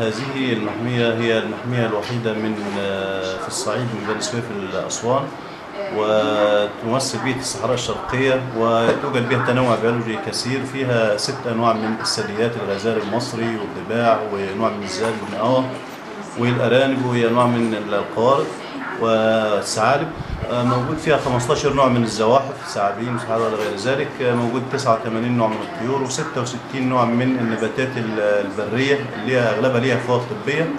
هذه المحمية هي المحمية الوحيدة من آه، في الصعيد من بني سويف لأسوان وتمثل بيئة الصحراء الشرقية وتوجد بها تنوع بيولوجي كثير فيها ست أنواع من الثدييات الغزال المصري والضباع ونوع من الزال والنقاوة والأرانب وهي أنواع من القوارض والثعالب آه، موجود فيها 15 نوع من الزواحف ثعابين وثعالب ولا غير ذلك آه، موجود 89 نوع من الطيور و66 نوع من النباتات ال- البرية اللي هي أغلبها ليها فوائد طبية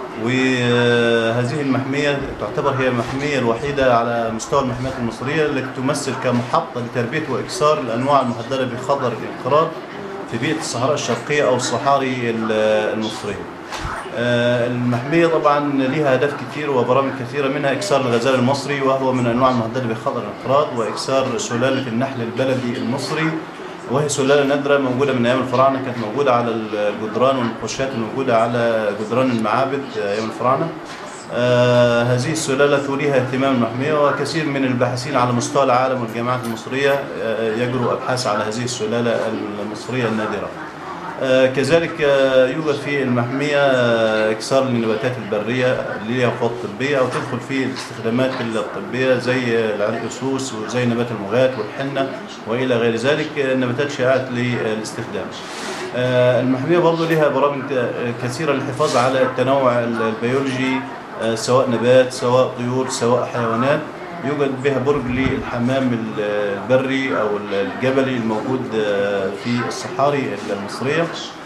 وهذه المحمية تعتبر هي المحمية الوحيدة على مستوى المحميات المصرية التي تمثل كمحطة لتربية وإكثار الأنواع المهددة بخطر الانقراض في بيئة الصحراء الشرقية أو الصحاري ال- المصرية. آه، المحمية طبعا لها أهداف كثير وبرامج كثيرة منها إكثار الغزال المصري وهو من الأنواع المهددة بخطر الانقراض وإكثار سلالة النحل البلدي المصري وهي سلالة نادرة موجودة من أيام الفراعنة كانت موجودة على الجدران والنقوشات الموجودة على جدران المعابد أيام الفراعنة آه هذه السلالة توليها اهتمام المحمية وكثير من الباحثين على مستوى العالم والجامعات المصرية آه يجروا أبحاث على هذه السلالة المصرية النادرة آه، كذلك آه، يوجد في المحمية آه، إكثار النباتات البرية اللي هي فوائد طبية أو تدخل في الاستخدامات الطبية زي العرقسوس وزي نبات المغات والحنة وإلى غير ذلك آه، نباتات شائعة للاستخدام. آه، المحمية برضو لها برامج ك- كثيرة للحفاظ على التنوع البيولوجي آه، سواء نبات سواء طيور سواء حيوانات يوجد بها برج للحمام ال- البري او الجبلي الموجود آه، في الصحاري المصريه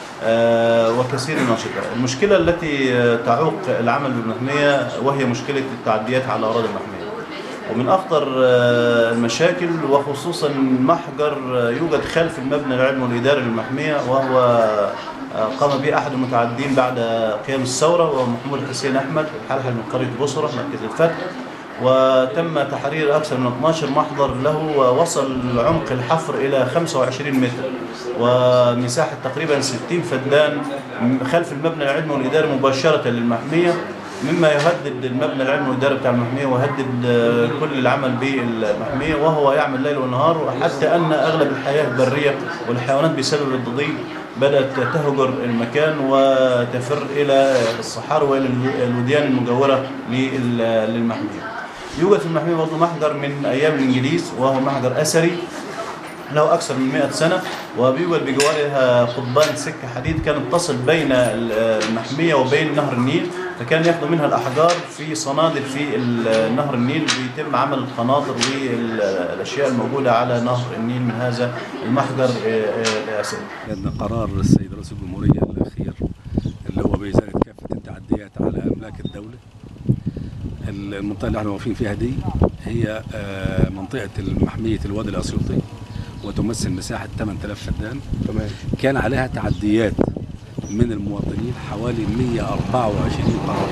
آه، وكثير من الانشطه. المشكله التي آه، تعوق العمل بالمحميه وهي مشكله التعديات على الاراضي المحميه. ومن اخطر آه، المشاكل وخصوصا محجر آه، يوجد خلف المبنى العلمي والاداري للمحميه وهو آه، قام به احد المتعدين بعد قيام الثوره وهو محمود حسين احمد الحلحل من قريه بصره مركز الفتح وتم تحرير اكثر من 12 محضر له ووصل عمق الحفر الى 25 متر ومساحه تقريبا 60 فدان خلف المبنى العلمي والاداري مباشره للمحميه مما يهدد المبنى العلمي والاداري بتاع المحميه ويهدد آه، كل العمل بالمحميه وهو يعمل ليل ونهار حتى ان اغلب الحياه البريه والحيوانات بسبب الضجيج بدات تهجر المكان وتفر الى الصحاري والى الوديان المجاوره لل- للمحميه. يوجد في المحميه برضه محجر من ايام الانجليز وهو محجر اثري له أكثر من 100 سنة وبيوجد بجوارها قضبان سكة حديد كانت تصل بين المحمية وبين نهر النيل فكان ياخذوا منها الأحجار في صنادل في ال- نهر النيل بيتم عمل القناطر والأشياء الموجودة على نهر النيل من هذا المحجر آه، آه، الأثري لأن قرار السيد رئيس الجمهورية الأخير اللي هو بإزالة كافة التعديات على أملاك الدولة المنطقة اللي احنا واقفين فيها دي هي آه، منطقة محمية الوادي الأسيوطي وتمثل مساحة 8000 فدان تمام كان عليها تعديات من المواطنين حوالي 124 قرار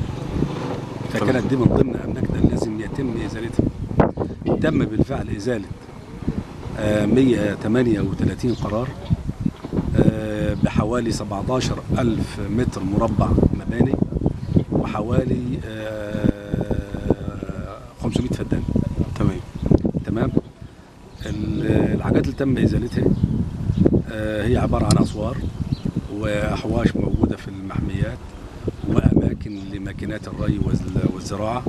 فكانت دي من ضمن أملاكنا اللي لازم يتم إزالتها تم بالفعل إزالة آه، 138 قرار آه، بحوالي 17 ألف متر مربع مباني وحوالي آه، 500 فدان تمام تمام ال- الحاجات اللي تم ازالتها آه، هي عباره عن اسوار واحواش موجوده في المحميات واماكن لماكينات الري والز- والزراعه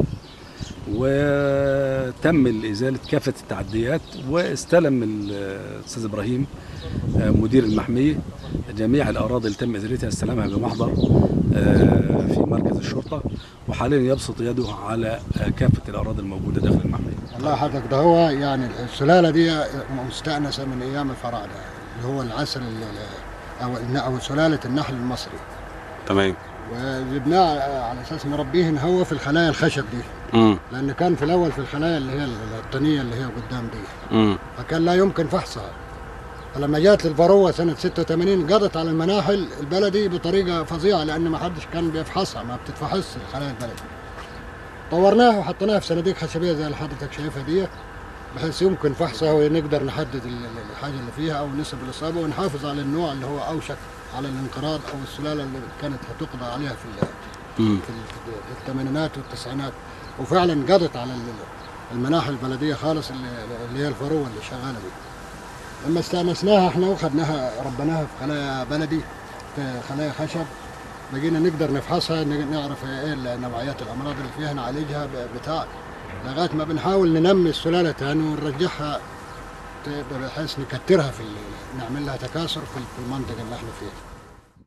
وتم ازاله كافه التعديات واستلم الاستاذ ابراهيم آه، مدير المحميه جميع الاراضي اللي تم ازالتها استلمها بمحضر آه، في مركز الشرطه وحاليا يبسط يده على آه، كافه الاراضي الموجوده داخل المحميه والله حضرتك ده هو يعني السلاله دي مستانسه من ايام الفراعنه اللي هو العسل ال- او الن- او سلاله النحل المصري تمام وجبناه على اساس نربيه هو في الخلايا الخشب دي امم لان كان في الاول في الخلايا اللي هي الطينيه اللي هي قدام دي امم فكان لا يمكن فحصها فلما جات الفروه سنه 86 قضت على المناحل البلدي بطريقه فظيعه لان ما حدش كان بيفحصها ما بتتفحص الخلايا البلدي طورناها وحطيناها في صناديق خشبيه زي اللي حضرتك شايفها دي بحيث يمكن فحصها ونقدر نحدد ال- ال- الحاجه اللي فيها او نسب الاصابه ونحافظ على النوع اللي هو اوشك على الانقراض او السلاله اللي كانت هتقضى عليها في ال- امم في ال- في الثمانينات والتسعينات وفعلا قضت على ال- المناحل البلديه خالص اللي, اللي هي الفروه اللي شغاله دي لما استانسناها احنا وخدناها ربناها في خلايا بلدي في خلايا خشب بقينا نقدر نفحصها ن- نعرف ايه نوعيات الامراض اللي فيها نعالجها ب- بتاع لغايه ما بنحاول ننمي السلاله تاني ونرجعها ت- بحيث نكترها في ال- نعمل لها تكاثر في في المنطقه اللي احنا فيها